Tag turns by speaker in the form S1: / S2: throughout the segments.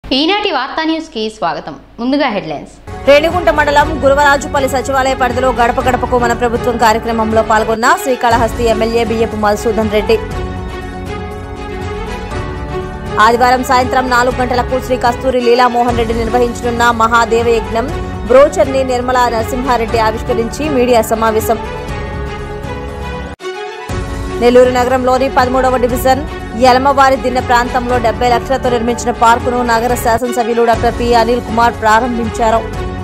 S1: ఈనాటి వార్తా న్యూస్ కి స్వాగతం ముందుగా హెడ్లైన్స్
S2: రేణిగుంట మండలం గురువరాజుపల్లి సచివాలయ పరిధిలో గడప గడపకు మన ప్రభుత్వం కార్యక్రమంలో పాల్గొన్న శ్రీకాళహస్తి ఎమ్మెల్యే బియ్యపు మధుసూదన్ రెడ్డి ఆదివారం సాయంత్రం నాలుగు గంటలకు శ్రీ కస్తూరి లీలామోహన్ రెడ్డి నిర్వహించనున్న మహాదేవ యజ్ఞం బ్రోచర్ని నిర్మలా నరసింహారెడ్డి ఆవిష్కరించి మీడియా సమావేశం నెల్లూరు నగరంలోని పదమూడవ డివిజన్ యలమవారి దిన్న ప్రాంతంలో డెబ్బై లక్షలతో నిర్మించిన పార్కును నగర శాసనసభ్యులు డాక్టర్ పి అనిల్ కుమార్ ప్రారంభించారు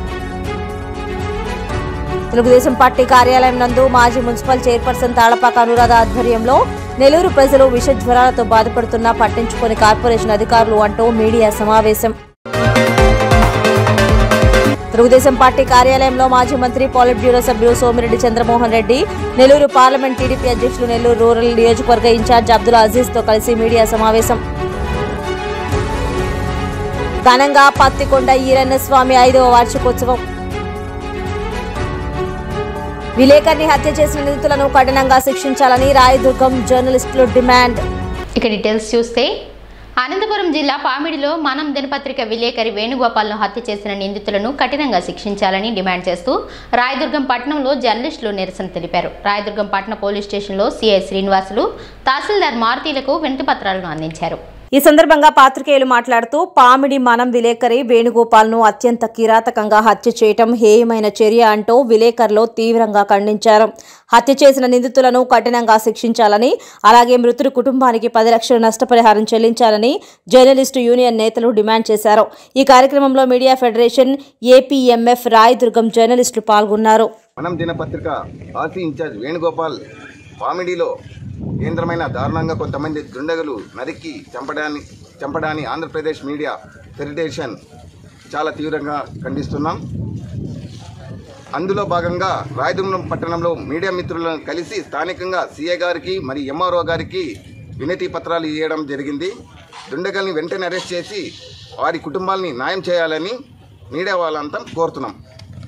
S2: తెలుగుదేశం పార్టీ కార్యాలయం నందు మాజీ మున్సిపల్ చైర్పర్సన్ తాళపాక అనురాధ ఆధ్వర్యంలో నెల్లూరు ప్రజలు విష జ్వరాలతో బాధపడుతున్నా పట్టించుకొని కార్పొరేషన్ అధికారులు అంటూ మీడియా సమావేశం తెలుగుదేశం పార్టీ కార్యాలయంలో మాజీ మంత్రి పాలిట్ బ్యూరో సభ్యులు సోమిరెడ్డి చంద్రమోహన్ రెడ్డి నెల్లూరు పార్లమెంట్ టీడీపీ అధ్యక్షులు నెల్లూరు రూరల్ నియోజకవర్గ ఇన్ఛార్జ్ అబ్దుల్ అజీజ్ తో కలిసి మీడియా సమావేశం ఘనంగా పత్తికొండ ఈరన్న స్వామి ఐదవ వార్షికోత్సవం విలేకరిని హత్య చేసిన నిందితులను కఠినంగా శిక్షించాలని రాయదుర్గం జర్నలిస్టులు డిమాండ్
S1: ఇక డీటెయిల్స్ చూస్తే అనంతపురం జిల్లా పామిడిలో మనం దినపత్రిక విలేకరి వేణుగోపాల్ను హత్య చేసిన నిందితులను కఠినంగా శిక్షించాలని డిమాండ్ చేస్తూ రాయదుర్గం పట్టణంలో జర్నలిస్టులు నిరసన తెలిపారు రాయదుర్గం పట్టణ పోలీస్ స్టేషన్లో సిఐ శ్రీనివాసులు తహసీల్దార్ మారుతీలకు వినతి పత్రాలను అందించారు
S2: ఈ సందర్భంగా పాత్రికేయులు మాట్లాడుతూ పామిడి మనం విలేకరి వేణుగోపాల్ను అత్యంత కిరాతకంగా హత్య చేయటం హేయమైన చర్య అంటూ విలేకరులు తీవ్రంగా ఖండించారు హత్య చేసిన నిందితులను కఠినంగా శిక్షించాలని అలాగే మృతుడి కుటుంబానికి పది లక్షల నష్టపరిహారం చెల్లించాలని జర్నలిస్టు యూనియన్ నేతలు డిమాండ్ చేశారు ఈ కార్యక్రమంలో మీడియా ఫెడరేషన్ ఏపీఎంఎఫ్ రాయదుర్గం జర్నలిస్టులు పాల్గొన్నారు
S3: మనం దినపత్రిక ఆర్సీ ఇన్ఛార్జ్ వేణుగోపాల్ కామెడీలో కేంద్రమైన దారుణంగా కొంతమంది దుండగులు నరికి చంపడాన్ని చంపడాన్ని ఆంధ్రప్రదేశ్ మీడియా ఫెడరేషన్ చాలా తీవ్రంగా ఖండిస్తున్నాం అందులో భాగంగా రాయదుర్గం పట్టణంలో మీడియా మిత్రులను కలిసి స్థానికంగా సీఏ గారికి మరి ఎంఆర్ఓ గారికి వినతి పత్రాలు ఇవ్వడం జరిగింది దుండగల్ని వెంటనే అరెస్ట్ చేసి వారి కుటుంబాలని న్యాయం చేయాలని మీడియా వాళ్ళంతా కోరుతున్నాం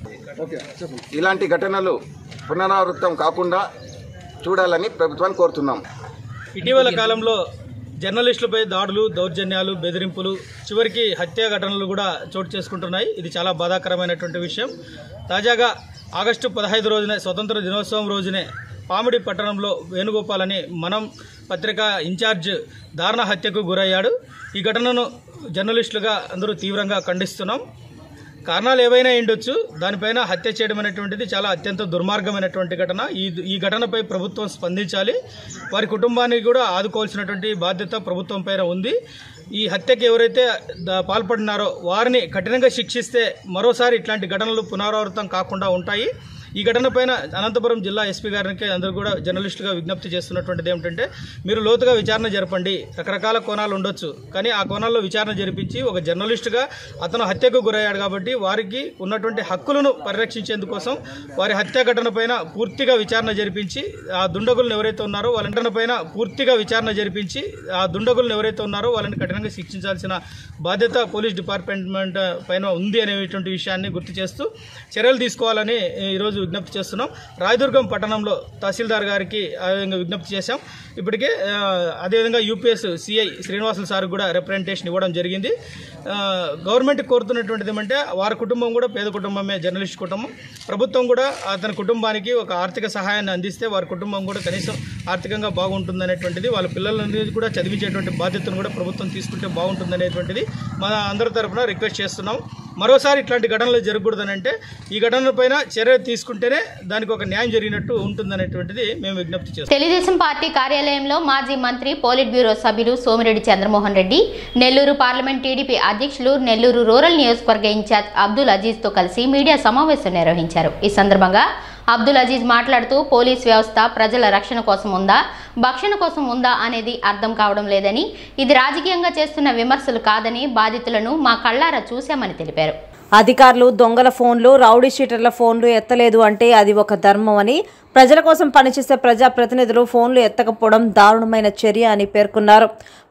S3: ఇలాంటి ఘటనలు పునరావృతం కాకుండా చూడాలని ప్రభుత్వాన్ని కోరుతున్నాం
S4: ఇటీవల కాలంలో జర్నలిస్టులపై దాడులు దౌర్జన్యాలు బెదిరింపులు చివరికి హత్య ఘటనలు కూడా చోటు చేసుకుంటున్నాయి ఇది చాలా బాధాకరమైనటువంటి విషయం తాజాగా ఆగస్టు పదహైదు రోజునే స్వతంత్ర దినోత్సవం రోజునే పామిడి పట్టణంలో వేణుగోపాల్ అని మనం పత్రిక ఇన్ఛార్జ్ దారుణ హత్యకు గురయ్యాడు ఈ ఘటనను జర్నలిస్టులుగా అందరూ తీవ్రంగా ఖండిస్తున్నాం కారణాలు ఏవైనా ఉండొచ్చు దానిపైన హత్య చేయడం అనేటువంటిది చాలా అత్యంత దుర్మార్గమైనటువంటి ఘటన ఈ ఈ ఘటనపై ప్రభుత్వం స్పందించాలి వారి కుటుంబానికి కూడా ఆదుకోవాల్సినటువంటి బాధ్యత ప్రభుత్వం పైన ఉంది ఈ హత్యకి ఎవరైతే ద- పాల్పడినారో వారిని కఠినంగా శిక్షిస్తే మరోసారి ఇట్లాంటి ఘటనలు పునరావృతం కాకుండా ఉంటాయి ఈ ఘటన పైన అనంతపురం జిల్లా ఎస్పీ గారికి అందరూ కూడా జర్నలిస్టుగా విజ్ఞప్తి చేస్తున్నటువంటిది ఏమిటంటే మీరు లోతుగా విచారణ జరపండి రకరకాల కోణాలు ఉండొచ్చు కానీ ఆ కోణాల్లో విచారణ జరిపించి ఒక జర్నలిస్టుగా అతను హత్యకు గురయ్యాడు కాబట్టి వారికి ఉన్నటువంటి హక్కులను పరిరక్షించేందుకోసం వారి హత్య ఘటన పైన పూర్తిగా విచారణ జరిపించి ఆ దుండగులను ఎవరైతే ఉన్నారో వాళ్ళ ఘటన పైన పూర్తిగా విచారణ జరిపించి ఆ దుండగులను ఎవరైతే ఉన్నారో వాళ్ళని కఠినంగా శిక్షించాల్సిన బాధ్యత పోలీస్ డిపార్ట్మెంట్ పైన ఉంది అనేటువంటి విషయాన్ని గుర్తు చేస్తూ చర్యలు తీసుకోవాలని ఈరోజు విజ్ఞప్తి చేస్తున్నాం రాయదుర్గం పట్టణంలో తహసీల్దార్ గారికి ఆ విధంగా విజ్ఞప్తి చేశాం ఇప్పటికే ఆ, అదేవిధంగా యూపీఎస్ సిఐ శ్రీనివాసులు సార్ కూడా రిప్రజెంటేషన్ ఇవ్వడం జరిగింది ఆ, గవర్నమెంట్ కోరుతున్నటువంటిది ఏమంటే వారి కుటుంబం కూడా పేద కుటుంబమే జర్నలిస్ట్ కుటుంబం ప్రభుత్వం కూడా అతని కుటుంబానికి ఒక ఆర్థిక సహాయాన్ని అందిస్తే వారి కుటుంబం కూడా కనీసం ఆర్థికంగా బాగుంటుందనేటువంటిది వాళ్ళ పిల్లలని కూడా చదివించేటువంటి బాధ్యతను కూడా ప్రభుత్వం తీసుకుంటే బాగుంటుందనేటువంటిది మన అందరి తరఫున రిక్వెస్ట్ చేస్తున్నాం మరోసారి ఇట్లాంటి ఘటనలు జరగకూడదనంటే ఈ ఘటనల పైన చర్య తీసుకుంటేనే దానికి ఒక న్యాయం జరిగినట్టు ఉంటుందనేటువంటిది మేము విజ్ఞప్తి చేస్తున్నాం
S1: తెలుగుదేశం పార్టీ కార్యాలయంలో మాజీ మంత్రి పోలిట్ బ్యూరో సభ్యులు సోమిరెడ్డి చంద్రమోహన్ రెడ్డి నెల్లూరు పార్లమెంట్ టీడీపీ అధ్యక్షులు నెల్లూరు రూరల్ నియోజకవర్గ ఇన్ఛార్జ్ అబ్దుల్ అజీజ్ తో కలిసి మీడియా సమావేశం నిర్వహించారు ఈ సందర్భంగా అబ్దుల్ అజీజ్ మాట్లాడుతూ పోలీస్ వ్యవస్థ ప్రజల రక్షణ కోసం ఉందా భక్షణ కోసం ఉందా అనేది అర్థం కావడం లేదని ఇది రాజకీయంగా చేస్తున్న విమర్శలు కాదని బాధితులను మా కళ్ళారా చూశామని తెలిపారు
S2: అధికారులు దొంగల ఫోన్లు రౌడీ షీటర్ల ఫోన్లు ఎత్తలేదు అంటే అది ఒక ధర్మం అని ప్రజల కోసం పనిచేసే ప్రజాప్రతినిధులు ఫోన్లు ఎత్తకపోవడం దారుణమైన చర్య అని పేర్కొన్నారు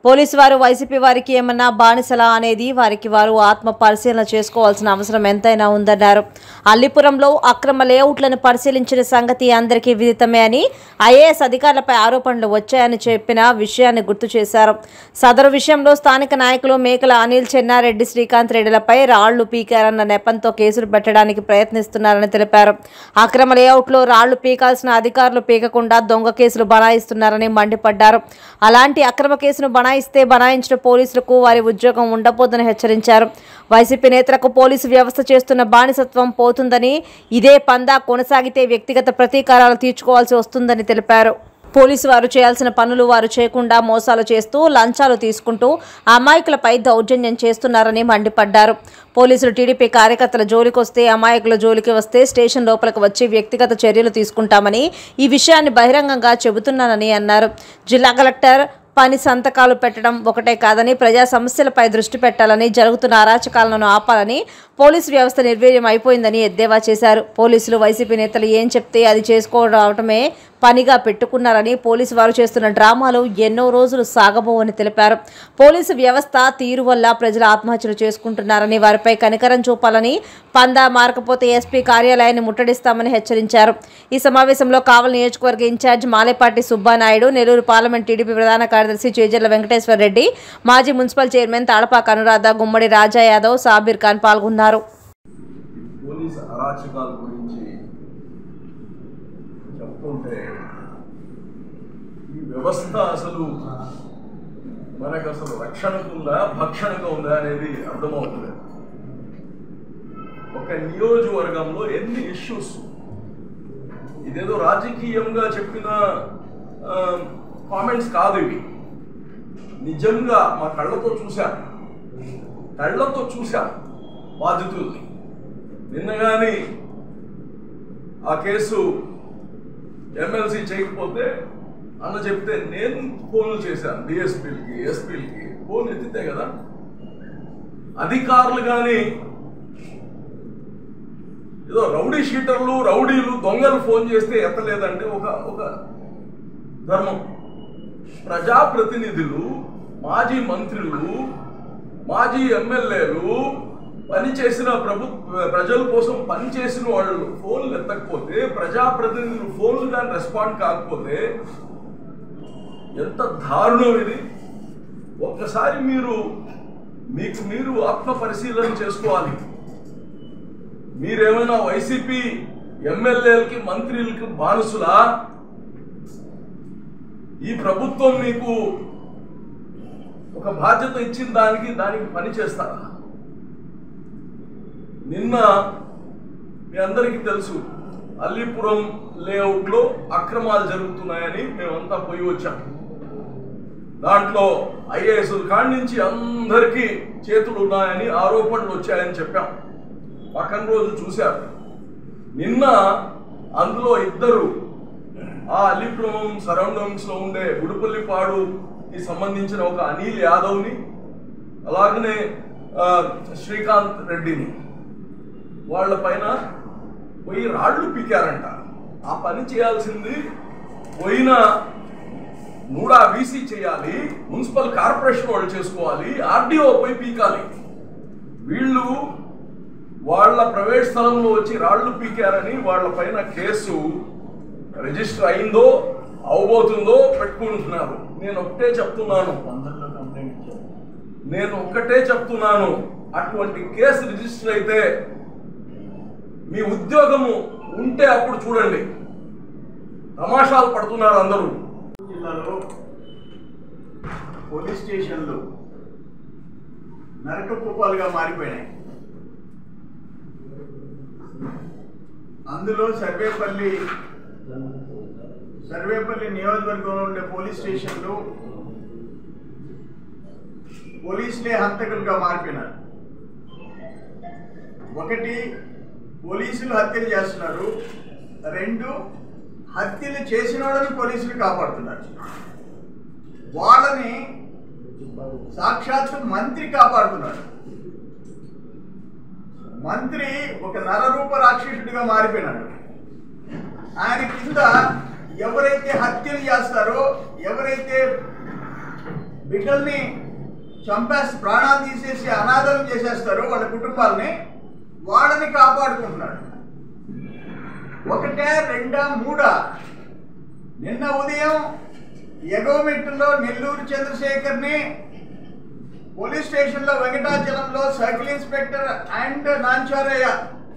S2: పోలీసు వారు వైసీపీ వారికి ఏమన్నా బానిసలా అనేది వారికి వారు ఆత్మ పరిశీలన చేసుకోవాల్సిన అవసరం ఎంతైనా ఉందన్నారు అల్లిపురంలో అక్రమ లేఅవుట్లను పరిశీలించిన సంగతి అందరికీ విదితమే అని ఐఏఎస్ అధికారులపై ఆరోపణలు వచ్చాయని చెప్పిన విషయాన్ని గుర్తు చేశారు సదరు విషయంలో స్థానిక నాయకులు మేకల అనిల్ చెన్నారెడ్డి శ్రీకాంత్ రెడ్డిలపై రాళ్లు పీకారన్న నెపంతో కేసులు పెట్టడానికి ప్రయత్నిస్తున్నారని తెలిపారు అక్రమ లేఅవుట్లో రాళ్లు పీకాల్సిన అధికారులు పీకకుండా దొంగ కేసులు బనాయిస్తున్నారని మండిపడ్డారు అలాంటి అక్రమ కేసును బనాయిస్తే బనాయించిన పోలీసులకు వారి ఉద్యోగం ఉండబోదని హెచ్చరించారు వైసీపీ నేతలకు పోలీసు వ్యవస్థ చేస్తున్న బానిసత్వం పోతుందని ఇదే పందా కొనసాగితే వ్యక్తిగత ప్రతీకారాలు తీర్చుకోవాల్సి వస్తుందని తెలిపారు పోలీసు వారు చేయాల్సిన పనులు వారు చేయకుండా మోసాలు చేస్తూ లంచాలు తీసుకుంటూ అమాయకులపై దౌర్జన్యం చేస్తున్నారని మండిపడ్డారు పోలీసులు టీడీపీ కార్యకర్తల జోలికొస్తే అమాయకుల జోలికి వస్తే స్టేషన్ లోపలికి వచ్చి వ్యక్తిగత చర్యలు తీసుకుంటామని ఈ విషయాన్ని బహిరంగంగా చెబుతున్నానని అన్నారు జిల్లా కలెక్టర్ పని సంతకాలు పెట్టడం ఒకటే కాదని ప్రజా సమస్యలపై దృష్టి పెట్టాలని జరుగుతున్న అరాచకాలను ఆపాలని పోలీసు వ్యవస్థ నిర్వీర్యం అయిపోయిందని ఎద్దేవా చేశారు పోలీసులు వైసీపీ నేతలు ఏం చెప్తే అది చేసుకోవడమే పనిగా పెట్టుకున్నారని పోలీసు వారు చేస్తున్న డ్రామాలు ఎన్నో రోజులు సాగబోవని తెలిపారు పోలీసు వ్యవస్థ తీరు వల్ల ప్రజలు ఆత్మహత్యలు చేసుకుంటున్నారని వారిపై కనికరం చూపాలని పందా మారకపోతే ఎస్పీ కార్యాలయాన్ని ముట్టడిస్తామని హెచ్చరించారు ఈ సమావేశంలో కావలి నియోజకవర్గ incharge Malepati Subbanaidu Nellore parliament TDP ప్రధాన కార్యదర్శి చేజర్ల వెంకటేశ్వర రెడ్డి మాజీ మున్సిపల్ చైర్మన్ తాడపాక అనురాధ గుమ్మడి రాజా యాదవ్ సాబీర్ ఖాన్ పాల్గొన్నారు
S5: పోలీస్ అరాచకాల గురించి చెప్తుంటే ఈ వ్యవస్థ అసలు మనకు అసలు రక్షణకు ఉందా భక్షణకు ఉందా అనేది అర్థమవుతుంది ఒక నియోజకవర్గంలో ఎన్ని ఇష్యూస్ ఇదేదో రాజకీయంగా చెప్పిన కామెంట్స్ కాదు ఇవి నిజంగా మా కళ్ళతో చూశాను కళ్ళతో చూశాను బాధితుల్ని నిన్న కానీ ఆ కేసు ఎమ్మెల్సీ చేయకపోతే అన్న చెప్తే నేను ఫోన్లు చేశాను డిఎస్పీలకి ఎస్పీలకి ఫోన్ ఎత్తితే కదా అధికారులు కానీ ఏదో రౌడీ షీటర్లు రౌడీలు దొంగలు ఫోన్ చేస్తే ఎత్తలేదంటే ఒక ఒక ధర్మం ప్రజాప్రతినిధులు మాజీ మంత్రులు మాజీ ఎమ్మెల్యేలు పనిచేసిన ప్రభు ప్రజల కోసం పనిచేసిన వాళ్ళు ఫోన్లు ఎత్తకపోతే ప్రజాప్రతినిధులు ఫోన్లు కానీ రెస్పాండ్ కాకపోతే ఎంత దారుణం ఇది ఒక్కసారి మీరు మీకు మీరు ఆత్మ పరిశీలన చేసుకోవాలి మీరేమైనా వైసీపీ ఎమ్మెల్యేలకి మంత్రులకి బానిసులా ఈ ప్రభుత్వం మీకు ఒక బాధ్యత ఇచ్చిన దానికి దానికి పని చేస్తారా నిన్న మీ అందరికీ తెలుసు అల్లీపురం లేఅవుట్లో అక్రమాలు జరుగుతున్నాయని మేమంతా పోయి వచ్చాం దాంట్లో ఐఏఎస్ కాడి నుంచి అందరికీ చేతులు ఉన్నాయని ఆరోపణలు వచ్చాయని చెప్పాం పక్కన రోజు చూశారు నిన్న అందులో ఇద్దరు ఆ అల్లిపురం సరౌండింగ్స్ లో ఉండే గుడిపల్లిపాడుకి సంబంధించిన ఒక అనిల్ యాదవ్ని అలాగనే ఆ, శ్రీకాంత్ రెడ్డిని వాళ్ళ పైన పోయి రాళ్ళు పీకారంట ఆ పని చేయాల్సింది పోయిన నూడా వీసీ చేయాలి మున్సిపల్ కార్పొరేషన్ వాళ్ళు చేసుకోవాలి ఆర్డీఓ పోయి పీకాలి వీళ్ళు వాళ్ళ ప్రైవేట్ స్థలంలో వచ్చి రాళ్ళు పీకారని వాళ్ళ పైన కేసు రిజిస్టర్ అయిందో అవబోతుందో పెట్టుకుంటున్నారు నేను ఒకటే చెప్తున్నాను నేను ఒక్కటే చెప్తున్నాను అటువంటి కేసు రిజిస్టర్ అయితే మీ ఉద్యోగము ఉంటే అప్పుడు చూడండి తమాషాలు పడుతున్నారు అందరూ
S6: జిల్లాలో పోలీస్ స్టేషన్లు నరకకూపాలుగా మారిపోయినాయి అందులో సర్వేపల్లి సర్వేపల్లి నియోజకవర్గంలో ఉండే పోలీస్ స్టేషన్లు పోలీసులే హంతకులుగా మారిపోయినారు ఒకటి పోలీసులు హత్యలు చేస్తున్నారు రెండు హత్యలు చేసిన వాళ్ళని పోలీసులు కాపాడుతున్నారు వాళ్ళని సాక్షాత్తు మంత్రి కాపాడుతున్నాడు మంత్రి ఒక నరరూప రాక్షసుడిగా మారిపోయినాడు ఆయన కింద ఎవరైతే హత్యలు చేస్తారో ఎవరైతే బిడ్డల్ని చంపేసి ప్రాణాలు తీసేసి అనాథలు చేసేస్తారు వాళ్ళ కుటుంబాలని వాళ్ళని కాపాడుకుంటున్నాడు ఒకటే రెండా మూడా నిన్న ఉదయం ఎగోమెట్టులో నెల్లూరు చంద్రశేఖర్ని పోలీస్ స్టేషన్లో వెంకటాచలంలో సర్కిల్ ఇన్స్పెక్టర్ అండ్ నాంచారయ్య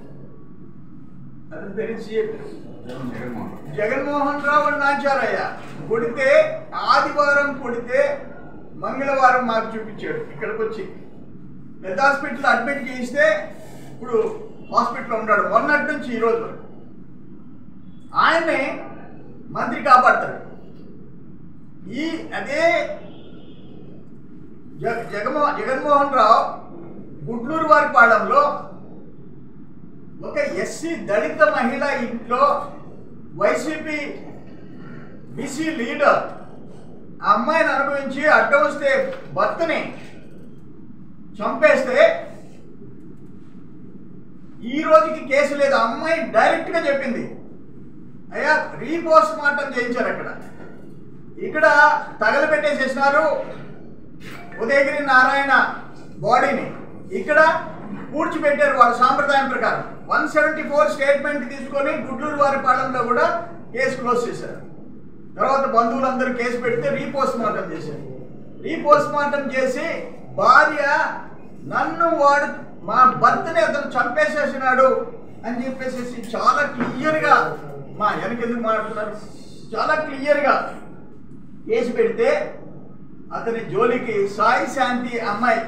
S6: అతని పేరు CA పేరు. జగన్మోహన్ రావు అండ్ నాంచారయ్య కొడితే ఆదివారం కొడితే మంగళవారం మాకు చూపించాడు ఇక్కడికి వచ్చి పెద్ద హాస్పిటల్ అడ్మిట్ చేయిస్తే ఇప్పుడు హాస్పిటల్లో ఉన్నాడు మొన్నటి నుంచి ఈ రోజు వరకు ఆయన్ని మంత్రి కాపాడతాడు ఈ అదే జగ జగన్మో జగన్మోహన్ రావు గుడ్లూరు వారి పాళెంలో ఒక ఎస్సీ దళిత మహిళ ఇంట్లో వైసీపీ బీసీ లీడర్ ఆ అమ్మాయిని అనుభవించి అడ్డం వస్తే భర్తని చంపేస్తే ఈ రోజుకి కేసు లేదు ఆ అమ్మాయి డైరెక్ట్ గా చెప్పింది అయ్యా రీపోస్ట్ మార్టం చేయించారు అక్కడ ఇక్కడ తగలబెట్టేసేసినారు ఉదయగిరి నారాయణ బాడీని ఇక్కడ పూడ్చిపెట్టారు వాళ్ళ సాంప్రదాయం ప్రకారం వన్ సెవెంటీ ఫోర్ స్టేట్మెంట్ తీసుకొని గుడ్లూరు వారి పాలెంలో కూడా కేసు క్లోజ్ చేశారు తర్వాత బంధువులందరూ కేసు పెడితే రీపోస్ట్ మార్టం చేశారు రీపోస్ట్ మార్టం చేసి భార్య నన్ను వాడు మా భర్తని అతను చంపేసేసినాడు అని చెప్పేసి చాలా క్లియర్గా మా వెనకెందుకు మాట్లాడుతున్నారు చాలా క్లియర్గా కేసు పెడితే అతని జోలికి సాయి శాంతి అమ్మాయి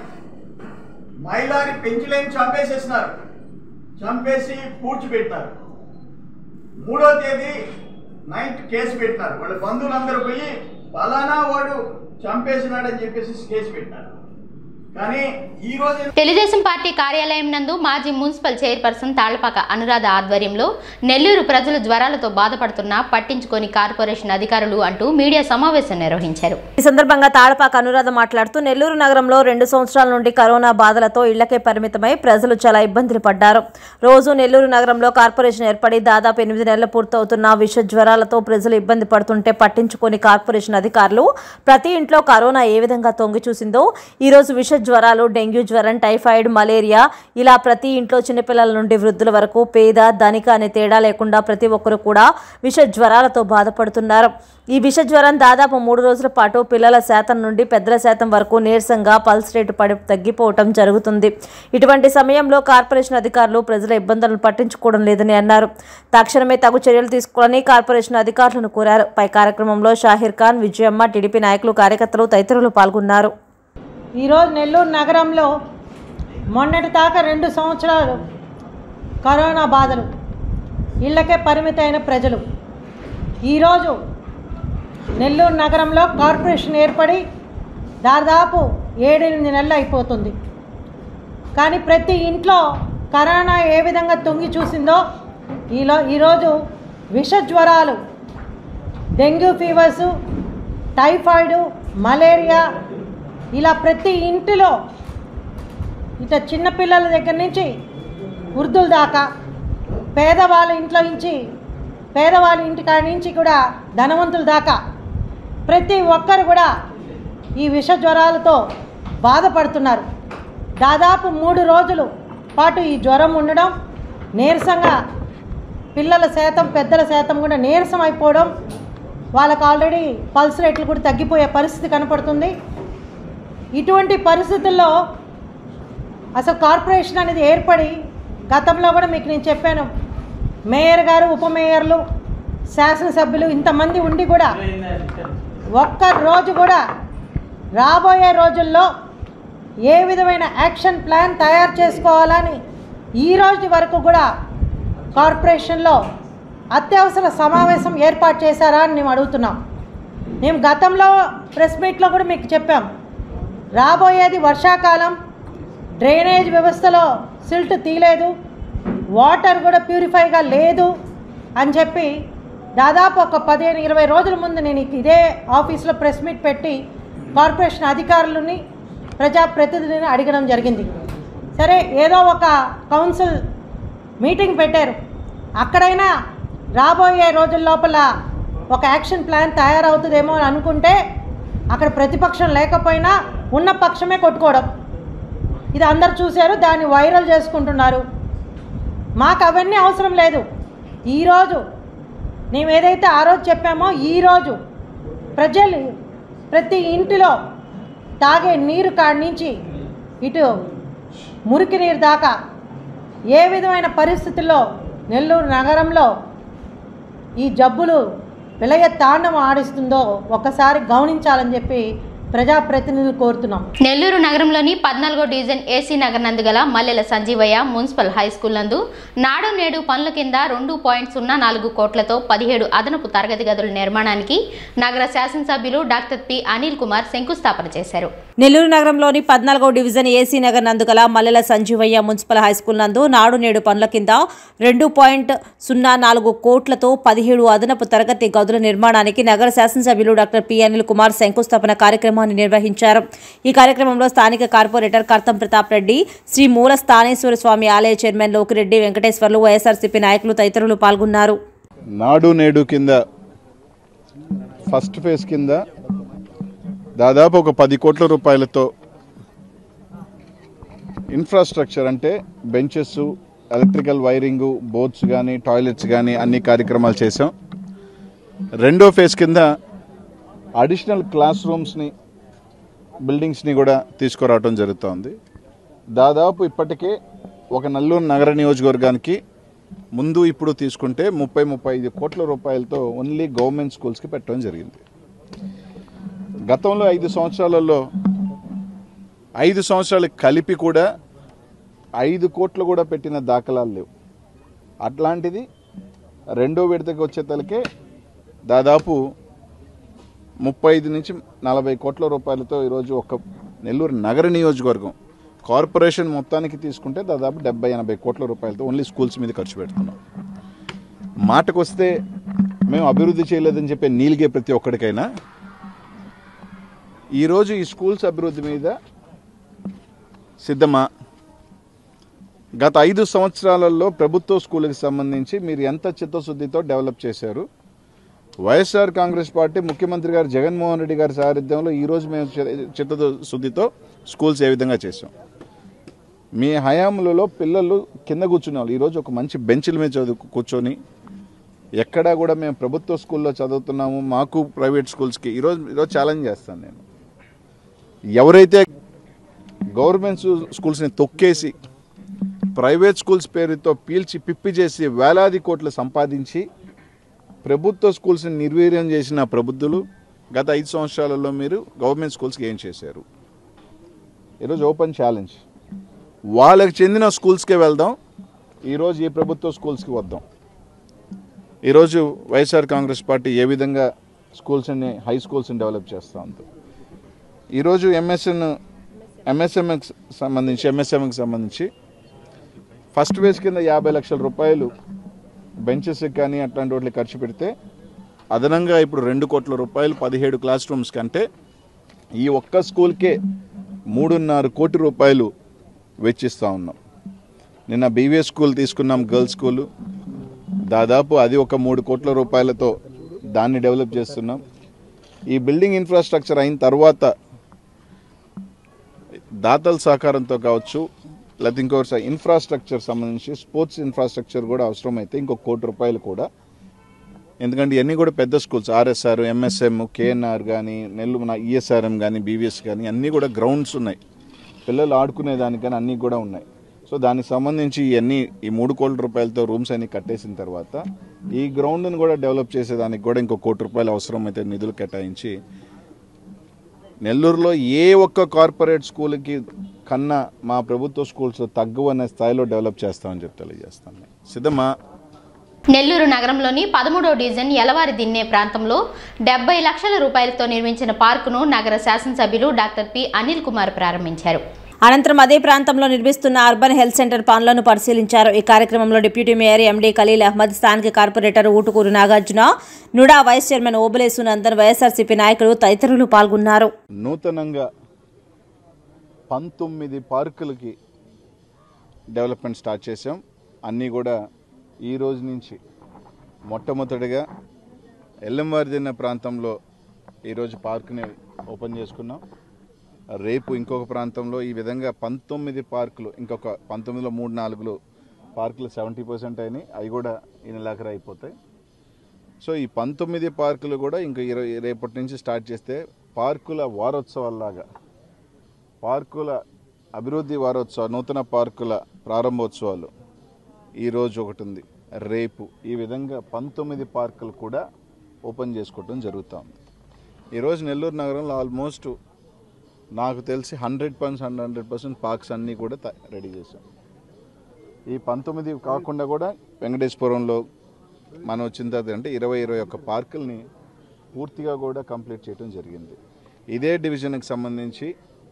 S6: మైలారి పెంచులేని చంపేసేసినారు చంపేసి పూడ్చిపెట్టినారు మూడో తేదీ నైట్ కేసు పెట్టినారు వాళ్ళ బంధువులందరూ పోయి ఫలానా వాడు చంపేసినాడని చెప్పేసి కేసు పెట్టినారు కానీ ఈ రోజు
S1: తెలుగుదేశం పార్టీ కార్యాలయం నందు మాజీ మున్సిపల్ చైర్పర్సన్ తాళ్లపాక అనురాధ ఆధ్వర్యంలో నెల్లూరు ప్రజలు జ్వరాలతో బాధపడుతున్నా పట్టించుకొని కార్పొరేషన్ అధికారులు అంటూ మీడియా సమావేశం నిర్వహించారు
S2: ఈ సందర్భంగా తాళపాక అనురాధ మాట్లాడుతూ నెల్లూరు నగరంలో రెండు సంవత్సరాల నుండి కరోనా బాధలతో ఇళ్లకే పరిమితమై ప్రజలు చాలా ఇబ్బందులు పడ్డారు రోజు నెల్లూరు నగరంలో కార్పొరేషన్ ఏర్పడి దాదాపు ఎనిమిది నెలలు పూర్తవుతున్న విష జ్వరాలతో ప్రజలు ఇబ్బంది పడుతుంటే పట్టించుకొని కార్పొరేషన్ అధికారులు ప్రతి ఇంట్లో కరోనా ఏ విధంగా తొంగి చూసిందో ఈ రోజు విష జ్వరాలు డెంగ్యూ జ్వరం టైఫాయిడ్ మలేరియా ఇలా ప్రతి ఇంట్లో చిన్నపిల్లల నుండి వృద్ధుల వరకు పేద ధనిక అనే తేడా లేకుండా ప్రతి ఒక్కరు కూడా విష జ్వరాలతో బాధపడుతున్నారు ఈ విష జ్వరం దాదాపు మూడు రోజుల పాటు పిల్లల శాతం నుండి పెద్దల శాతం వరకు నీరసంగా పల్స్ రేటు పడి తగ్గిపోవటం జరుగుతుంది ఇటువంటి సమయంలో కార్పొరేషన్ అధికారులు ప్రజల ఇబ్బందులను పట్టించుకోవడం లేదని అన్నారు తక్షణమే తగు చర్యలు తీసుకోవాలని కార్పొరేషన్ అధికారులను కోరారు పై కార్యక్రమంలో షాహిర్ ఖాన్ విజయమ్మ టీడీపీ నాయకులు కార్యకర్తలు తదితరులు పాల్గొన్నారు
S7: ఈరోజు నెల్లూరు నగరంలో మొన్నటి దాకా రెండు సంవత్సరాలు కరోనా బాధలు ఇళ్ళకే పరిమితమైన ప్రజలు ఈరోజు నెల్లూరు నగరంలో కార్పొరేషన్ ఏర్పడి దాదాపు ఏడెనిమిది నెలలు అయిపోతుంది కానీ ప్రతి ఇంట్లో కరోనా ఏ విధంగా తొంగి చూసిందో ఈలో ఈరోజు విష జ్వరాలు డెంగ్యూ ఫీవర్సు టైఫాయిడ్ మలేరియా ఇలా ప్రతి ఇంటిలో ఇట్లా చిన్నపిల్లల దగ్గర నుంచి వృద్ధుల దాకా పేదవాళ్ళ ఇంట్లో నుంచి పేదవాళ్ళ ఇంటి కాడి నుంచి కూడా ధనవంతుల దాకా ప్రతి ఒక్కరు కూడా ఈ విష జ్వరాలతో బాధపడుతున్నారు దాదాపు మూడు రోజులు పాటు ఈ జ్వరం ఉండడం నీరసంగా పిల్లల శాతం పెద్దల శాతం కూడా నీరసం అయిపోవడం వాళ్ళకి ఆల్రెడీ పల్స్ రేట్లు కూడా తగ్గిపోయే పరిస్థితి కనపడుతుంది ఇటువంటి పరిస్థితుల్లో అసలు కార్పొరేషన్ అనేది ఏర్పడి గతంలో కూడా మీకు నేను చెప్పాను మేయర్ గారు ఉప మేయర్లు శాసనసభ్యులు ఇంతమంది ఉండి కూడా ఒక్క రోజు కూడా రాబోయే రోజుల్లో ఏ విధమైన యాక్షన్ ప్లాన్ తయారు చేసుకోవాలని ఈ రోజు వరకు కూడా కార్పొరేషన్లో అత్యవసర సమావేశం ఏర్పాటు చేశారా అని మేము అడుగుతున్నాం మేము గతంలో ప్రెస్ మీట్లో కూడా మీకు చెప్పాం రాబోయేది వర్షాకాలం డ్రైనేజ్ వ్యవస్థలో సిల్ట్ తీయలేదు వాటర్ కూడా ప్యూరిఫైగా లేదు అని చెప్పి దాదాపు ఒక పదిహేను ఇరవై రోజుల ముందు నేను ఇదే ఆఫీస్లో ప్రెస్ మీట్ పెట్టి కార్పొరేషన్ అధికారులని ప్రజాప్రతినిధిని అడగడం జరిగింది సరే ఏదో ఒక కౌన్సిల్ మీటింగ్ పెట్టారు అక్కడైనా రాబోయే రోజుల లోపల ఒక యాక్షన్ ప్లాన్ తయారవుతుందేమో అని అనుకుంటే అక్కడ ప్రతిపక్షం లేకపోయినా ఉన్న పక్షమే కొట్టుకోవడం ఇది అందరు చూశారు దాన్ని వైరల్ చేసుకుంటున్నారు మాకు అవన్నీ అవసరం లేదు ఈరోజు మేము ఏదైతే ఆ రోజు చెప్పామో ఈరోజు ప్రజలు ప్రతి ఇంటిలో తాగే నీరు కాడి నుంచి ఇటు మురికి నీరు దాకా ఏ విధమైన పరిస్థితుల్లో నెల్లూరు నగరంలో ఈ జబ్బులు విలయ తాండవం ఆడిస్తుందో ఒక్కసారి గమనించాలని చెప్పి ప్రజాప్రతినిధులు కోరుతున్నాం
S1: నెల్లూరు నగరంలోని పద్నాలుగో డివిజన్ ఏసీ నగర్ నందు గల Mallela Sanjeevaiah municipal high school నందు నాడు నేడు పనుల కింద రెండు పాయింట్ సున్నా నాలుగు కోట్లతో పదిహేడు అదనపు తరగతి గదుల నిర్మాణానికి నగర శాసనసభ్యులు డాక్టర్ పి అనిల్ కుమార్ శంకుస్థాపన చేశారు
S2: నెల్లూరు నగరంలోని పద్నాలుగో డివిజన్ ఏసీ నగర్ నందుగల మల్లెల సంజీవయ్య మున్సిపల్ హైస్కూల్ నందు నాడు నేడు పనుల కింద రెండు పాయింట్ సున్నా నాలుగు కోట్లతో పదిహేడు అదనపు తరగతి గదుల నిర్మాణానికి నగర శాసనసభ్యులు డాక్టర్ పి అనిల్ కుమార్ శంకుస్థాపన కార్యక్రమాన్ని నిర్వహించారు ఈ కార్యక్రమంలో స్థానిక కార్పొరేటర్ కర్తం ప్రతాప్ రెడ్డి శ్రీ మూల స్థానేశ్వర స్వామి ఆలయ చైర్మన్ లోకిరెడ్డి వెంకటేశ్వర్లు వైఎస్ఆర్సీపీ నాయకులు తదితరులు పాల్గొన్నారు
S8: నాడు నేడు కింద ఫస్ట్ ఫేజ్ కింద దాదాపు ఒక పది కోట్ల రూపాయలతో ఇన్ఫ్రాస్ట్రక్చర్ అంటే బెంచెస్ ఎలక్ట్రికల్ వైరింగు బోర్డ్స్ కానీ టాయిలెట్స్ కానీ అన్ని కార్యక్రమాలు చేసాం రెండో ఫేజ్ కింద అడిషనల్ క్లాస్ రూమ్స్ని బిల్డింగ్స్ని కూడా తీసుకురావడం జరుగుతోంది దాదాపు ఇప్పటికే ఒక నల్లూరు నగర నియోజకవర్గానికి ముందు ఇప్పుడు తీసుకుంటే ముప్పై ముప్పై ఐదు కోట్ల రూపాయలతో ఓన్లీ గవర్నమెంట్ స్కూల్స్కి పెట్టడం జరిగింది గతంలో ఐదు సంవత్సరాలలో ఐదు సంవత్సరాలు కలిపి కూడా ఐదు కోట్లు కూడా పెట్టిన దాఖలాలు లేవు అట్లాంటిది రెండో విడతకి వచ్చే తలకే దాదాపు ముప్పై ఐదు నుంచి నలభై కోట్ల రూపాయలతో ఈరోజు ఒక నెల్లూరు నగర నియోజకవర్గం కార్పొరేషన్ మొత్తానికి తీసుకుంటే దాదాపు డెబ్బై ఎనభై కోట్ల రూపాయలతో ఓన్లీ స్కూల్స్ మీద ఖర్చు పెడుతున్నాం మాటకు వస్తే మేము అభివృద్ధి చేయలేదని చెప్పే నీలిగే ప్రతి ఒక్కడికైనా ఈరోజు ఈ స్కూల్స్ అభివృద్ధి మీద సిద్ధమా గత ఐదు సంవత్సరాలలో ప్రభుత్వ స్కూళ్ళకి సంబంధించి మీరు ఎంత చిత్తశుద్ధితో డెవలప్ చేశారు వైఎస్ఆర్ కాంగ్రెస్ పార్టీ ముఖ్యమంత్రి గారు జగన్మోహన్ రెడ్డి గారి సారథ్యంలో ఈరోజు మేము చి- చిత్తశుద్ధితో స్కూల్స్ ఏ విధంగా చేసాం మీ హయాంలలో పిల్లలు కింద కూర్చునే వాళ్ళు ఈరోజు ఒక మంచి బెంచ్ల మీద చదువు కూర్చొని ఎక్కడా కూడా మేము ప్రభుత్వ స్కూల్లో చదువుతున్నాము మాకు ప్రైవేట్ స్కూల్స్కి ఈరోజు ఈరోజు ఛాలెంజ్ చేస్తాను నేను ఎవరైతే గవర్నమెంట్ స్కూల్స్ని తొక్కేసి ప్రైవేట్ స్కూల్స్ పేరుతో పీల్చి పిప్పి చేసి వేలాది కోట్లు సంపాదించి ప్రభుత్వ స్కూల్స్ని నిర్వీర్యం చేసిన ప్రబుద్ధులు గత ఐదు సంవత్సరాలలో మీరు గవర్నమెంట్ స్కూల్స్కి ఏం చేశారు ఈరోజు ఓపెన్ ఛాలెంజ్ వాళ్ళకి చెందిన స్కూల్స్కే వెళ్దాం ఈరోజు ఈ ప్రభుత్వ స్కూల్స్కి వద్దాం ఈరోజు వైఎస్ఆర్ కాంగ్రెస్ పార్టీ ఏ విధంగా స్కూల్స్ని హై స్కూల్స్ని డెవలప్ చేస్తూ ఉంది ఈరోజు ఎంఎస్ఎన్ ఎంఎస్ఎంకి సంబంధించి ఎంఎస్ఎంకి సంబంధించి ఫస్ట్ ఫేజ్ కింద యాభై లక్షల రూపాయలు బెంచెస్కి కానీ అట్లాంటి వాటికి ఖర్చు పెడితే అదనంగా ఇప్పుడు రెండు కోట్ల రూపాయలు పదిహేడు క్లాస్ రూమ్స్ కంటే ఈ ఒక్క స్కూల్కే మూడున్నర కోటి రూపాయలు వెచ్చిస్తూ ఉన్నాం నిన్న బీవీఎస్ స్కూల్ తీసుకున్నాం గర్ల్స్ స్కూలు దాదాపు అది ఒక మూడు కోట్ల రూపాయలతో దాన్ని డెవలప్ చేస్తున్నాం ఈ బిల్డింగ్ ఇన్ఫ్రాస్ట్రక్చర్ అయిన తర్వాత దాతల సహకారంతో కావచ్చు లేకపోతే ఇంకొకటి ఇన్ఫ్రాస్ట్రక్చర్ సంబంధించి స్పోర్ట్స్ ఇన్ఫ్రాస్ట్రక్చర్ కూడా అవసరమైతే ఇంకో కోటి రూపాయలు కూడా ఎందుకంటే ఇవన్నీ కూడా పెద్ద స్కూల్స్ ఆర్ఎస్ఆర్ ఎంఎస్ఎం కేఎన్ఆర్ కానీ నెల్లూరు మన ఈఎస్ఆర్ఎం కానీ బీవీఎస్ కానీ అన్నీ కూడా గ్రౌండ్స్ ఉన్నాయి పిల్లలు ఆడుకునే దానికని అన్నీ కూడా ఉన్నాయి సో దానికి సంబంధించి ఇవన్నీ ఈ మూడు కోట్ల రూపాయలతో రూమ్స్ అన్ని కట్టేసిన తర్వాత ఈ గ్రౌండ్ని కూడా డెవలప్ చేసేదానికి కూడా ఇంకో కోటి రూపాయలు అవసరమైతే నిధులు కేటాయించి నెల్లూరులో ఏ ఒక్క కార్పొరేట్ స్కూల్కి కన్నా మా ప్రభుత్వ స్కూల్స్ తగ్గు అనే స్థాయిలో డెవలప్ చేస్తామని చెప్పి తెలియజేస్తాను సిద్ధమా
S1: నెల్లూరు నగరంలోని పదమూడో డివిజన్ యలవారి దిన్నే ప్రాంతంలో డెబ్బై లక్షల రూపాయలతో నిర్మించిన పార్కును నగర శాసనసభ్యులు డాక్టర్ పి అనిల్ కుమార్ ప్రారంభించారు
S2: అనంతరం అదే ప్రాంతంలో నిర్మిస్తున్న అర్బన్ హెల్త్ సెంటర్ పనులను పరిశీలించారు ఈ కార్యక్రమంలో deputy mayor MD Khaleel Ahmed స్థానిక corporator Utukuru Nagarjuna NUDA vice chairman Obulesu Nandan YSRCP నాయకులు తదితరులు పాల్గొన్నారు
S8: నూతనంగా పంతొమ్మిది పార్కులకి డెవలప్మెంట్ స్టార్ట్ చేసాం అన్నీ కూడా ఈ రోజు నుంచి మొట్టమొదటిగా ఎల్లంవారిదిన్న ప్రాంతంలో ఈరోజు పార్కుని ఓపెన్ చేసుకున్నాం రేపు ఇంకొక ప్రాంతంలో ఈ విధంగా పంతొమ్మిది పార్కులు ఇంకొక పంతొమ్మిదిలో మూడు నాలుగులు పార్కులు సెవెంటీ పర్సెంట్ అయినాయి అవి కూడా ఈ నెలాఖరు అయిపోతాయి సో ఈ పంతొమ్మిది పార్కులు కూడా ఇంకా ఇరవై రేపటి నుంచి స్టార్ట్ చేస్తే పార్కుల వారోత్సవాల్లాగా పార్కుల అభివృద్ధి వారోత్సవ నూతన పార్కుల ప్రారంభోత్సవాలు ఈరోజు ఒకటి ఉంది రేపు ఈ విధంగా పంతొమ్మిది పార్కులు కూడా ఓపెన్ చేసుకోవడం జరుగుతుంది ఈరోజు నెల్లూరు నగరంలో ఆల్మోస్ట్ నాకు తెలిసి hundred percent hundred percent parks అన్నీ కూడా త- రెడీ చేశాం ఈ పంతొమ్మిది కాకుండా కూడా వెంకటేశ్వరంలో మనం వచ్చిన తర్వాత అంటే ఇరవై ఇరవై ఒక్క పార్కుల్ని పూర్తిగా కూడా కంప్లీట్ చేయడం జరిగింది ఇదే డివిజన్కి సంబంధించి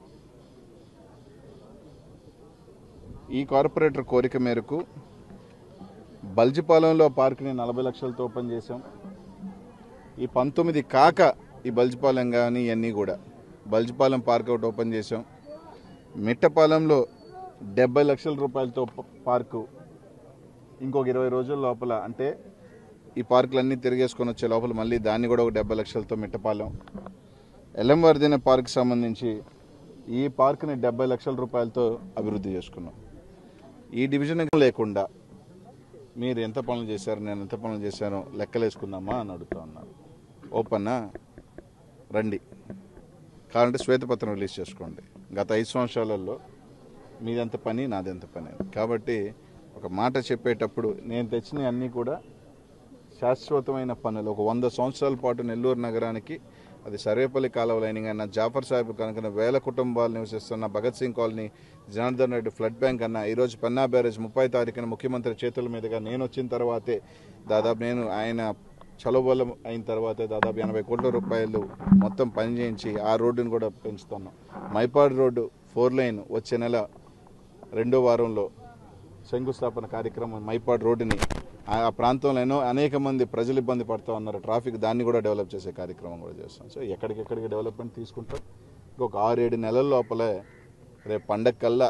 S8: ఈ కార్పొరేటర్ కోరిక మేరకు బల్జిపాలెంలో పార్క్ని నలభై లక్షలతో ఓపెన్ చేశాం ఈ పంతొమ్మిది కాక ఈ బల్జిపాలెం కానీ ఇవన్నీ కూడా బల్జిపాలెం పార్క్ ఒకటి ఓపెన్ చేసాం మిట్టపాలెంలో డెబ్బై లక్షల రూపాయలతో ప- పార్కు ఇంకొక ఇరవై రోజుల లోపల అంటే ఈ పార్కులన్నీ తిరిగేసుకొని వచ్చే లోపల మళ్ళీ దాన్ని కూడా ఒక డెబ్బై లక్షలతో మిట్టపాలెం ఎల్లంవర్దిన పార్క్ సంబంధించి ఈ పార్క్ని డెబ్బై లక్షల రూపాయలతో అభివృద్ధి చేసుకున్నాం ఈ డివిజన్ లేకుండా మీరు ఎంత పనులు చేశారు నేను ఎంత పనులు చేశానో లెక్కలేసుకుందామా అని అడుగుతా ఉన్నారు ఓపెన్నా రండి కావాలంటే శ్వేతపత్రం రిలీజ్ చేసుకోండి గత ఐదు సంవత్సరాలలో మీదెంత పని నాదెంత పని అని. కాబట్టి ఒక మాట చెప్పేటప్పుడు నేను తెచ్చినవి అన్నీ కూడా శాశ్వతమైన పనులు ఒక వంద సంవత్సరాల పాటు నెల్లూరు నగరానికి అది సర్వేపల్లి కాలువ లైనింగ్ అన్న జాఫర్ సాహెబ్ కనుక వేల కుటుంబాలు నివసిస్తున్న Bhagat Singh colony Janardhan Reddy blood bank అన్న ఈరోజు పన్నా బ్యారేజ్ ముప్పై తారీఖున ముఖ్యమంత్రి చేతుల మీదుగా నేను వచ్చిన తర్వాతే దాదాపు నేను ఆయన చలబలం అయిన తర్వాతే దాదాపు ఎనభై కోట్ల రూపాయలు మొత్తం పని చేయించి ఆ రోడ్డును కూడా పెంచుతున్నాం మైపాడు రోడ్డు ఫోర్ లైన్ వచ్చే నెల రెండో వారంలో శంకుస్థాపన కార్యక్రమం మైపాడు రోడ్డుని ఆ ఆ ప్రాంతంలో ఎన్నో అనేక మంది ప్రజలు ఇబ్బంది పడుతూ ఉన్నారు ట్రాఫిక్ దాన్ని కూడా డెవలప్ చేసే కార్యక్రమం కూడా చేస్తాం సో ఎక్కడికెక్కడికి డెవలప్మెంట్ తీసుకుంటాం ఇంకొక ఆరేడు నెలల లోపలే రేపు పండగ కల్లా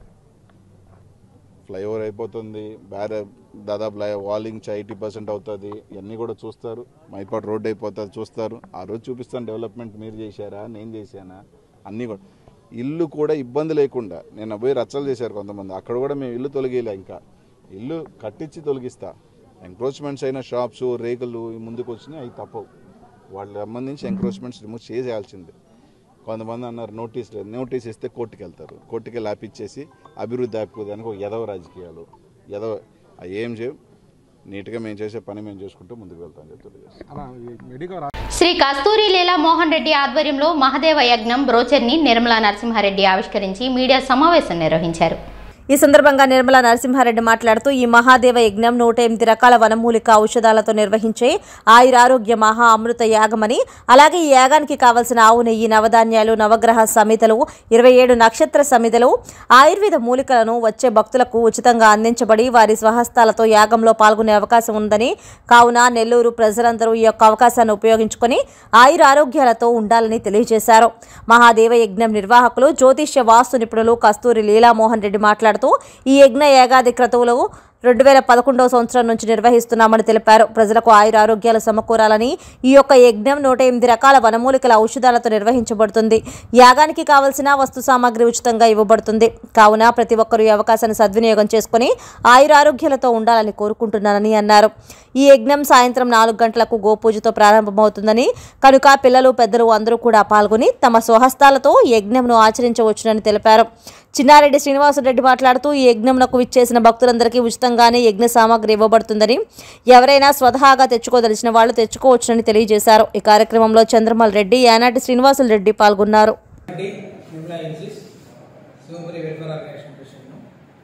S8: ఫ్లైఓవర్ అయిపోతుంది బ్యారే దాదాపు లై- వాలింగ్ ఎయిటీ పర్సెంట్ అవుతుంది ఇవన్నీ కూడా చూస్తారు మైపాడు రోడ్ అయిపోతుంది చూస్తారు ఆ రోజు చూపిస్తాను డెవలప్మెంట్ మీరు చేశారా నేను చేశానా అన్నీ కూడా ఇల్లు కూడా ఇబ్బంది లేకుండా నేను పోయి రచ్చలు చేశారు కొంతమంది అక్కడ కూడా మేము ఇల్లు తొలగిలే ఇంకా ఇల్లు కట్టించి తొలగిస్తా ఎంక్రోచ్మెంట్స్ అయిన షాప్స్ రేకులు ఈ ముందుకు వచ్చినాయి అవి తప్పవు వాళ్ళ సంబంధించి ఎంక్రోచ్మెంట్స్ రిమూవ్ చేసేయాల్సిందే కొంతమంది అన్నారు నోటీస్ లేదు నోటీస్ ఇస్తే కోర్టుకి వెళ్తారు కోర్టుకి వెళ్ళి ఆపిచ్చేసి అభివృద్ధి ఆపుకోదానికి ఒక ఎదవ రాజకీయాలు ఎదవ అవి ఏం చేయం నీట్గా మేము చేసే పని మేము చేసుకుంటూ ముందుకు వెళ్తాం చెప్పి తెలియజేస్తాం
S1: శ్రీ కస్తూరి లీలా మోహన్ రెడ్డి ఆధ్వర్యంలో మహదేవ యజ్ఞం బ్రోచర్ని నిర్మలా నరసింహారెడ్డి ఆవిష్కరించి మీడియా సమావేశం నిర్వహించారు
S2: ఈ సందర్భంగా నిర్మలా నరసింహారెడ్డి మాట్లాడుతూ ఈ మహాదేవ యజ్ఞం నూట ఎనిమిది రకాల వనమూలిక ఔషధాలతో నిర్వహించే ఆయురారోగ్య మహా అమృత యాగమని అలాగే ఈ యాగానికి కావలసిన ఆవు నెయ్యి నవధాన్యాలు నవగ్రహ సమితలు ఇరవై ఏడు నక్షత్ర సమితలు ఆయుర్వేద మూలికలను వచ్చే భక్తులకు ఉచితంగా అందించబడి వారి స్వహస్తాలతో యాగంలో పాల్గొనే అవకాశం ఉందని కావున నెల్లూరు ప్రజలందరూ ఈ యొక్క అవకాశాన్ని ఉపయోగించుకొని ఆయురారోగ్యాలతో ఉండాలని తెలియజేశారు మహాదేవ యజ్ఞం నిర్వాహకులు జ్యోతిష్య వాస్తు నిపుణులు కస్తూరి లీలామోహన్ రెడ్డి మాట్లాడుతూ ఈ యజ్ఞ ఏగాది క్రతువులు రెండు వేల పదకొండవ సంవత్సరం నుంచి నిర్వహిస్తున్నామని తెలిపారు ప్రజలకు ఆయుర ఆరోగ్యాలు సమకూరాలని ఈ యొక్క యజ్ఞం నూట ఎనిమిది రకాల వనమూలికల ఔషధాలతో నిర్వహించబడుతుంది యాగానికి కావలసిన వస్తు సామాగ్రి ఉచితంగా ఇవ్వబడుతుంది కావున ప్రతి ఒక్కరూ ఈ అవకాశాన్ని సద్వినియోగం చేసుకుని ఆయుర ఆరోగ్యాలతో ఉండాలని కోరుకుంటున్నానని అన్నారు ఈ యజ్ఞం సాయంత్రం నాలుగు గంటలకు గోపూజతో ప్రారంభమవుతుందని కనుక పిల్లలు పెద్దలు అందరూ కూడా పాల్గొని తమ స్వహస్తాలతో ఈ యజ్ఞంను ఆచరించవచ్చునని తెలిపారు చిన్నారెడ్డి శ్రీనివాసరెడ్డి మాట్లాడుతూ ఈ యజ్ఞంనకు విచ్చేసిన భక్తులందరికీ ఉచితంగానే యజ్ఞ సామాగ్రి ఇవ్వబడుతుందని ఎవరైనా స్వతహాగా తెచ్చుకోదలిచిన వాళ్ళు తెచ్చుకోవచ్చునని తెలియజేశారు ఈ కార్యక్రమంలో చంద్రమల్ రెడ్డి యానాటి శ్రీనివాసులు రెడ్డి పాల్గొన్నారు
S9: Nirmala agencies Sivapuri welfare organization ప్రెసిడెంట్ను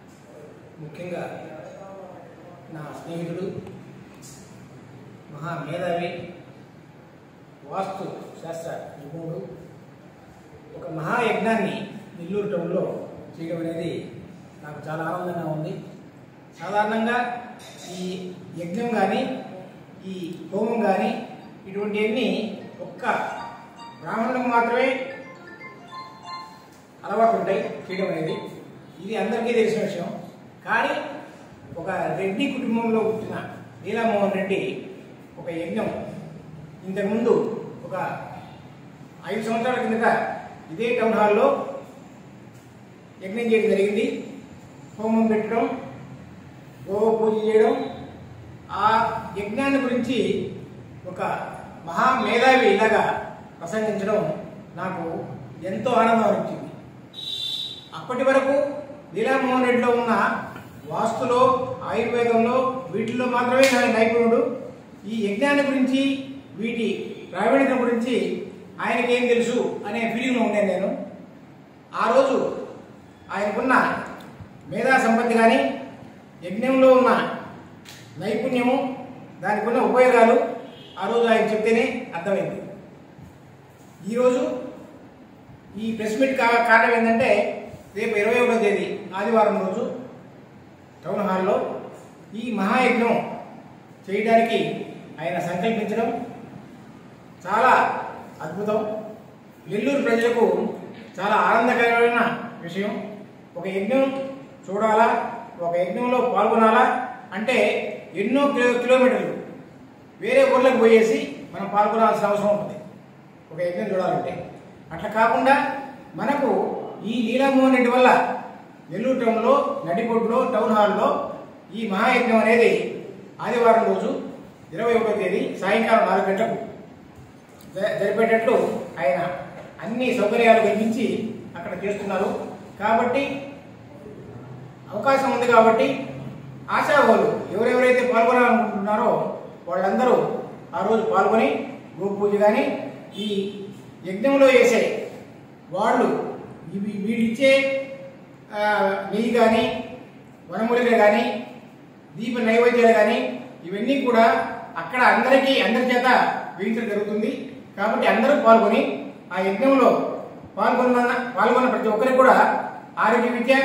S9: ముఖ్యంగా నా స్నేహితుడు మహా మేధావి వాస్తు శాస్త్ర నిపుణుడు ఒక మహాయజ్ఞాన్ని నెల్లూరు టౌన్లో చేయడం అనేది నాకు చాలా ఆనందంగా ఉంది సాధారణంగా ఈ యజ్ఞం కానీ ఈ హోమం కానీ ఇటువంటివన్నీ ఒక్క బ్రాహ్మణులకు మాత్రమే అలవాటు ఉంటాయి చేయడం అనేది ఇది అందరికీ తెలిసిన విషయం కానీ ఒక రెడ్డి కుటుంబంలో పుట్టిన లీలామోహన్ రెడ్డి ఒక యజ్ఞం ఇంతకుముందు ఒక ఐదు సంవత్సరాల కిందట ఇదే టౌన్ హాల్లో యజ్ఞం చేయడం జరిగింది హోమం పెట్టడం గోవ పూజ చేయడం ఆ యజ్ఞాన్ని గురించి ఒక మహా మేధావి ఇలాగా ప్రసంగించడం నాకు ఎంతో ఆనందం అనిపించింది అప్పటి వరకు లీలామోహన్ రెడ్డిలో ఉన్న వాస్తులో ఆయుర్వేదంలో వీటిల్లో మాత్రమే ఆయన నైపుణుడు ఈ యజ్ఞాన్ని గురించి వీటి ప్రావీణ్యత గురించి ఆయనకేం తెలుసు అనే ఫీలింగ్లో ఉండేది నేను ఆ రోజు ఆయనకున్న మేధా సంపత్తి కానీ యజ్ఞంలో ఉన్న నైపుణ్యము దానికి ఉన్న ఉపయోగాలు ఆ రోజు ఆయన చెప్తేనే అర్థమైంది ఈరోజు ఈ ప్రెస్ మీట్ కా కారణం ఏంటంటే రేపు ఇరవై ఒకటో తేదీ ఆదివారం రోజు టౌన్ హాల్లో ఈ మహాయజ్ఞం చేయడానికి ఆయన సంకల్పించడం చాలా అద్భుతం నెల్లూరు ప్రజలకు చాలా ఆనందకరమైన విషయం ఒక యజ్ఞం చూడాలా ఒక యజ్ఞంలో పాల్గొనాలా అంటే ఎన్నో కిలో కిలోమీటర్లు వేరే ఊర్లకు పోయేసి మనం పాల్గొనాల్సిన అవసరం ఉంటుంది ఒక యజ్ఞం చూడాలంటే అట్లా కాకుండా మనకు ఈ లీలామోహన్ రెడ్డి వల్ల నెల్లూరు టౌన్లో నడిపొడ్డులో టౌన్ హాల్లో ఈ మహాయజ్ఞం అనేది ఆదివారం రోజు ఇరవై ఒకటో తేదీ సాయంకాలం నాలుగు గంటలకు జ- జరిపేటట్లు ఆయన అన్ని సౌకర్యాలు కల్పించి అక్కడ చేస్తున్నారు కాబట్టి అవకాశం ఉంది కాబట్టి ఆశావాళ్ళు ఎవరెవరైతే పాల్గొనాలనుకుంటున్నారో వాళ్ళందరూ ఆ రోజు పాల్గొని గోపూజ కానీ ఈ యజ్ఞంలో వేసే వాళ్ళు ఇవి వీడిచ్చే ఆ, నెయ్యి కానీ వనమూలికలు కానీ దీప నైవేద్యాలు కానీ ఇవన్నీ కూడా అక్కడ అందరికీ అందరి చేత వేయించడం జరుగుతుంది కాబట్టి అందరూ పాల్గొని ఆ యజ్ఞంలో పాల్గొన్న పాల్గొన్న ప్రతి ఒక్కరికి కూడా ఆరోగ్య విద్య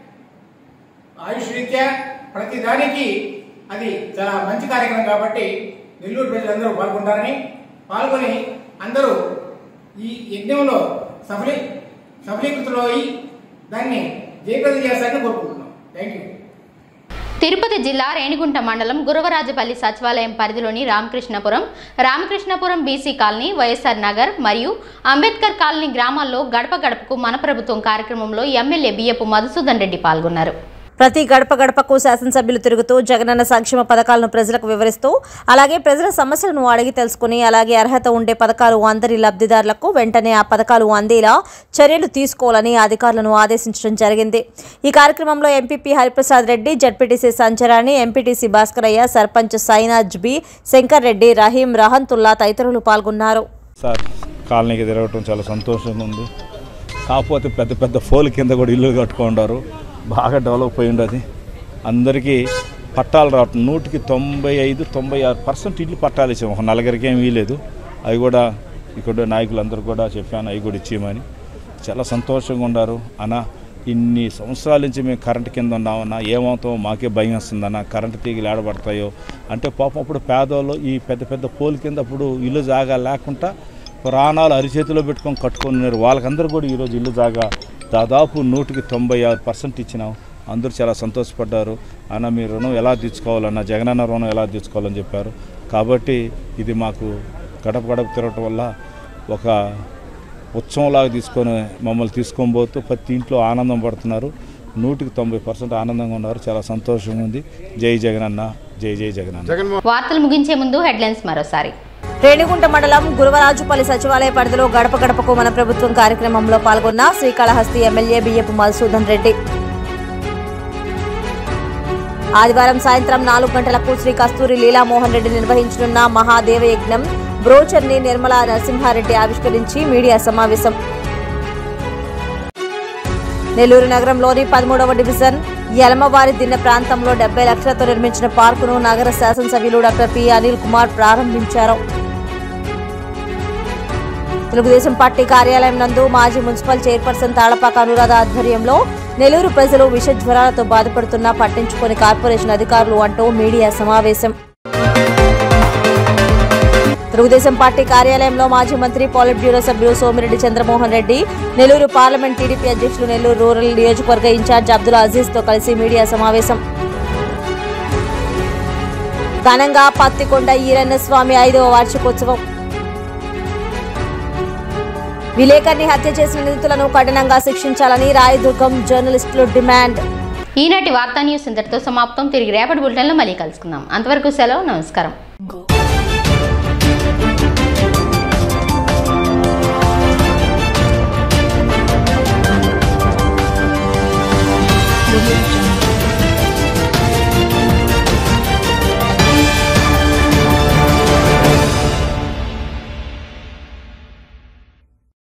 S9: ఆయుష్ రీత్యా ప్రతి దానికి అది చాలా మంచి కార్యక్రమం కాబట్టి నెల్లూరు ప్రజలందరూ పాల్గొంటారని పాల్గొని అందరూ ఈ యజ్ఞంలో సఫలీ సఫలీకృతులు అయి దాన్ని జయప్రదం చేస్తారని కోరుకుంటున్నాం థ్యాంక్ యూ
S1: తిరుపతి జిల్లా రేణిగుంట మండలం గురవరాజపల్లి సచివాలయం పరిధిలోని రామకృష్ణపురం రామకృష్ణపురం బీసీ కాలనీ వైఎస్ఆర్ నగర్ మరియు అంబేద్కర్ కాలనీ గ్రామాల్లో గడప గడపకు మన ప్రభుత్వం కార్యక్రమంలో ఎమ్మెల్యే బియ్యపు మధుసూదన్ రెడ్డి పాల్గొన్నారు
S2: ప్రతి గడప గడపకు శాసనసభ్యులు తిరుగుతూ జగనన్న సంక్షేమ పథకాలను ప్రజలకు వివరిస్తూ అలాగే ప్రజల సమస్యలను అడిగి తెలుసుకుని అలాగే అర్హత ఉండే పథకాలు అందరి లబ్ధిదారులకు వెంటనే ఆ పథకాలు అందేలా చర్యలు తీసుకోవాలని అధికారులను ఆదేశించడం జరిగింది ఈ కార్యక్రమంలో MPP Hariprasad Reddy ZPTC Sancharani MPTC Bhaskaraiah sarpanch Sainaz B Shankar Reddy Rahim Rahamthulla తదితరులు పాల్గొన్నారు
S10: సార్ కాలనీకి తిరగటం చాలా సంతోషంగా ఉంది కాకపోతే పెద్ద పెద్ద ఫోల్ కింద కూడా ఇల్లు కట్టుకుంటారు బాగా డెవలప్ అయి ఉండదు అందరికీ పట్టాలు రావటం నూటికి తొంభై ఐదు తొంభై ఆరు పర్సెంట్ ఇల్లు పట్టాలు ఇచ్చాము ఒక నలుగురికి ఏం వీలేదు అవి కూడా ఇక్కడ నాయకులందరూ కూడా చెప్పాను అవి కూడా ఇచ్చేయమని చాలా సంతోషంగా ఉన్నారు అన్న ఇన్ని సంవత్సరాల నుంచి మేము కరెంటు కింద ఉన్నామన్నా ఏమవుతామో మాకే భయం వస్తుందన్న కరెంటు తీగలు ఏడబడతాయో అంటే పాపం అప్పుడు పేదవాళ్ళు ఈ పెద్ద పెద్ద పోల్ కింద అప్పుడు ఇల్లు జాగా లేకుండా ప్రాణాలు అరిచేతిలో పెట్టుకొని కట్టుకొని ఉన్నారు వాళ్ళకందరూ కూడా ఈరోజు ఇల్లు జాగా దాదాపు నూటికి తొంభై ఆరు పర్సెంట్ ఇచ్చినాం అందరూ చాలా సంతోషపడ్డారు అన్న మీ రుణం ఎలా తీర్చుకోవాలన్న జగనన్న రుణం ఎలా తీర్చుకోవాలని చెప్పారు కాబట్టి ఇది మాకు గడప గడప తిరగటం వల్ల ఒక ఉత్సవంలాగా తీసుకొని మమ్మల్ని తీసుకొని పోతూ ప్రతి ఇంట్లో ఆనందం పడుతున్నారు నూటికి తొంభై పర్సెంట్ ఆనందంగా ఉన్నారు చాలా సంతోషంగా ఉంది జై జగనన్న జై జై జగనన్న
S1: వార్తలు ముగించే ముందు హెడ్లైన్స్ మరోసారి
S2: రేణిగుంట మండలం గురువరాజుపల్లి సచివాలయ పరిధిలో గడప గడపకు మన ప్రభుత్వం కార్యక్రమంలో పాల్గొన్న శ్రీకాళహస్తి ఎమ్మెల్యే బియ్యపు మధుసూదన్ రెడ్డి ఆదివారం సాయంత్రం నాలుగు గంటలకు శ్రీ కస్తూరి లీలామోహన్ రెడ్డి నిర్వహించనున్న మహాదేవ యజ్ఞం బ్రోచర్ని నిర్మలా నరసింహారెడ్డి ఆవిష్కరించి మీడియా సమావేశం నెల్లూరు నగరంలోని పదమూడవ డివిజన్ యలమవారి దిన్న ప్రాంతంలో డెబ్బై లక్షలతో నిర్మించిన పార్కును నగర శాసనసభ్యులు డాక్టర్ పి అనిల్ కుమార్ ప్రారంభించారు తెలుగుదేశం పార్టీ కార్యాలయం నందు మాజీ మున్సిపల్ చైర్పర్సన్ తాళపాక అనురాధ ఆధ్వర్యంలో నెల్లూరు ప్రజలు విష జ్వరాలతో బాధపడుతున్నా పట్టించుకొని కార్పొరేషన్ అధికారులు అంటూ మీడియా సమావేశం తెలుగుదేశం పార్టీ కార్యాలయంలో మాజీ మంత్రి పాలిట్ బ్యూరో సభ్యులు సోమిరెడ్డి చంద్రమోహన్ రెడ్డి నెల్లూరు పార్లమెంట్ టీడీపీ అధ్యక్షులు నెల్లూరు రూరల్ నియోజకవర్గ ఇన్ఛార్జ్ అబ్దుల్ అజీజ్ తో కలిసి మీడియా సమావేశం ఘనంగా పత్తికొండ ఈరన్న స్వామి ఐదవ వార్షికోత్సవం విలేకరిని హత్య చేసిన నిందితులను కఠినంగా శిక్షించాలని రాయదుర్గం జర్నలిస్టులు డిమాండ్
S1: ఈనాటి వార్తా న్యూస్ ఇంతటితో సమాప్తం తిరిగి రేపటి బులెటిన్లో మళ్ళీ కలుసుకుందాం అంతవరకు సెలవు నమస్కారం